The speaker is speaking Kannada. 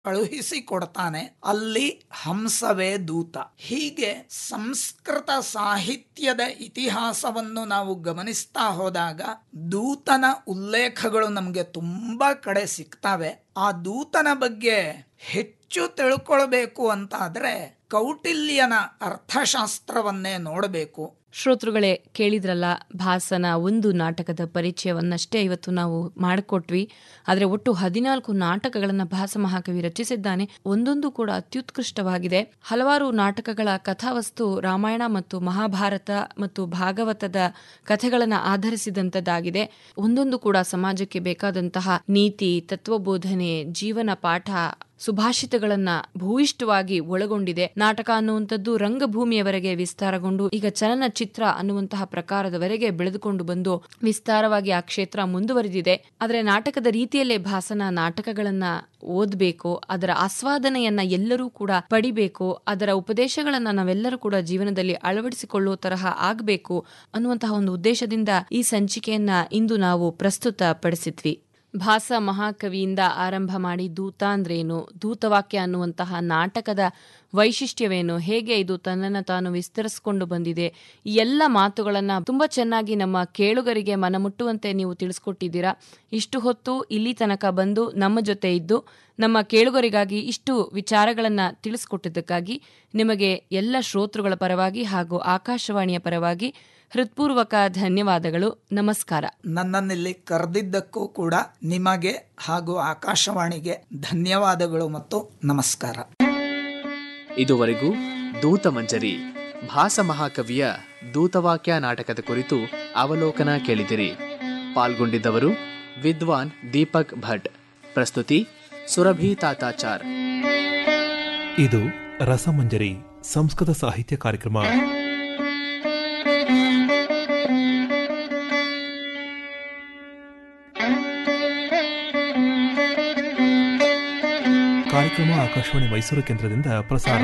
ಕಳುಹಿಸಿಕೊಡ್ತಾನೆ ಅಲ್ಲಿ ಹಂಸವೇ ದೂತ ಹೀಗೆ ಸಂಸ್ಕೃತ ಸಾಹಿತ್ಯದ ಇತಿಹಾಸವನ್ನು ನಾವು ಗಮನಿಸ್ತಾ ಹೋದಾಗ ದೂತನ ಉಲ್ಲೇಖಗಳು ನಮಗೆ ತುಂಬಾ ಕಡೆ ಸಿಗ್ತವೆ ಆ ದೂತನ ಬಗ್ಗೆ ಹೆಚ್ಚು ತಿಳ್ಕೊಳ್ಬೇಕು ಅಂತಾದ್ರೆ ಕೌಟಿಲ್ಯನ ಅರ್ಥಶಾಸ್ತ್ರವನ್ನೇ ನೋಡಬೇಕು ಶ್ರೋತೃಗಳೇ ಕೇಳಿದ್ರಲ್ಲ ಭಾಸನ ಒಂದು ನಾಟಕದ ಪರಿಚಯವನ್ನಷ್ಟೇ ಇವತ್ತು ನಾವು ಮಾಡಿಕೊಟ್ವಿ ಆದರೆ ಒಟ್ಟು ಹದಿನಾಲ್ಕು ನಾಟಕಗಳನ್ನು ಭಾಸ ಮಹಾಕವಿ ರಚಿಸಿದ್ದಾನೆ ಒಂದೊಂದು ಕೂಡ ಅತ್ಯುತ್ಕೃಷ್ಟವಾಗಿದೆ ಹಲವಾರು ನಾಟಕಗಳ ಕಥಾವಸ್ತು ರಾಮಾಯಣ ಮತ್ತು ಮಹಾಭಾರತ ಮತ್ತು ಭಾಗವತದ ಕಥೆಗಳನ್ನು ಆಧರಿಸಿದಂಥದ್ದಾಗಿದೆ ಒಂದೊಂದು ಕೂಡ ಸಮಾಜಕ್ಕೆ ಬೇಕಾದಂತಹ ನೀತಿ ತತ್ವಬೋಧನೆ ಜೀವನ ಪಾಠ ಸುಭಾಷಿತಗಳನ್ನ ಭೂಯಿಷ್ಠವಾಗಿ ಒಳಗೊಂಡಿದೆ ನಾಟಕ ಅನ್ನುವಂಥದ್ದು ರಂಗಭೂಮಿಯವರೆಗೆ ವಿಸ್ತಾರಗೊಂಡು ಈಗ ಚಲನಚಿತ್ರ ಅನ್ನುವಂತಹ ಪ್ರಕಾರದವರೆಗೆ ಬೆಳೆದುಕೊಂಡು ಬಂದು ವಿಸ್ತಾರವಾಗಿ ಆ ಕ್ಷೇತ್ರ ಮುಂದುವರೆದಿದೆ ಆದರೆ ನಾಟಕದ ರೀತಿಯಲ್ಲೇ ಭಾಸನ ನಾಟಕಗಳನ್ನ ಓದಬೇಕು ಅದರ ಆಸ್ವಾದನೆಯನ್ನ ಎಲ್ಲರೂ ಕೂಡ ಪಡಿಬೇಕು ಅದರ ಉಪದೇಶಗಳನ್ನ ನಾವೆಲ್ಲರೂ ಕೂಡ ಜೀವನದಲ್ಲಿ ಅಳವಡಿಸಿಕೊಳ್ಳುವ ತರಹ ಆಗಬೇಕು ಅನ್ನುವಂತಹ ಒಂದು ಉದ್ದೇಶದಿಂದ ಈ ಸಂಚಿಕೆಯನ್ನ ಇಂದು ನಾವು ಪ್ರಸ್ತುತ ಪಡಿಸಿದ್ವಿ ಭಾಸ ಮಹಾಕವಿಯಿಂದ ಆರಂಭ ಮಾಡಿ ದೂತ ಅಂದ್ರೇನು ದೂತವಾಕ್ಯ ಅನ್ನುವಂತಹ ನಾಟಕದ ವೈಶಿಷ್ಟ್ಯವೇನು ಹೇಗೆ ಇದು ತನ್ನನ್ನು ತಾನು ವಿಸ್ತರಿಸಿಕೊಂಡು ಬಂದಿದೆ ಈ ಎಲ್ಲ ಮಾತುಗಳನ್ನ ತುಂಬಾ ಚೆನ್ನಾಗಿ ನಮ್ಮ ಕೇಳುಗರಿಗೆ ಮನಮುಟ್ಟುವಂತೆ ನೀವು ತಿಳಿಸ್ಕೊಟ್ಟಿದ್ದೀರಾ ಇಷ್ಟು ಹೊತ್ತು ಇಲ್ಲಿ ತನಕ ಬಂದು ನಮ್ಮ ಜೊತೆ ಇದ್ದು ನಮ್ಮ ಕೇಳುಗರಿಗಾಗಿ ಇಷ್ಟು ವಿಚಾರಗಳನ್ನ ತಿಳಿಸ್ಕೊಟ್ಟಿದ್ದಕ್ಕಾಗಿ ನಿಮಗೆ ಎಲ್ಲ ಶ್ರೋತೃಗಳ ಪರವಾಗಿ ಹಾಗೂ ಆಕಾಶವಾಣಿಯ ಪರವಾಗಿ ಹೃತ್ಪೂರ್ವಕ ಧನ್ಯವಾದಗಳು ನಮಸ್ಕಾರ ನನ್ನನ್ನಿಲ್ಲಿ ಕರೆದಿದ್ದಕ್ಕೂ ಕೂಡ ನಿಮಗೆ ಹಾಗೂ ಆಕಾಶವಾಣಿಗೆ ಧನ್ಯವಾದಗಳು ಮತ್ತು ನಮಸ್ಕಾರ ಇದುವರೆಗೂ ದೂತ ಮಂಜರಿ ಭಾಸ ಮಹಾಕವಿಯ ದೂತವಾಕ್ಯ ನಾಟಕದ ಕುರಿತು ಅವಲೋಕನ ಕೇಳಿದಿರಿ ಪಾಲ್ಗೊಂಡಿದ್ದವರು ವಿದ್ವಾನ್ ದೀಪಕ್ ಭಟ್ ಪ್ರಸ್ತುತಿ ಸುರಭಿ ತಾತಾಚಾರ್ ಇದು ರಸಮಂಜರಿ ಸಂಸ್ಕೃತ ಸಾಹಿತ್ಯ ಕಾರ್ಯಕ್ರಮ ಕಾರ್ಯಕ್ರಮ ಆಕಾಶವಾಣಿ ಮೈಸೂರು ಕೇಂದ್ರದಿಂದ ಪ್ರಸಾರ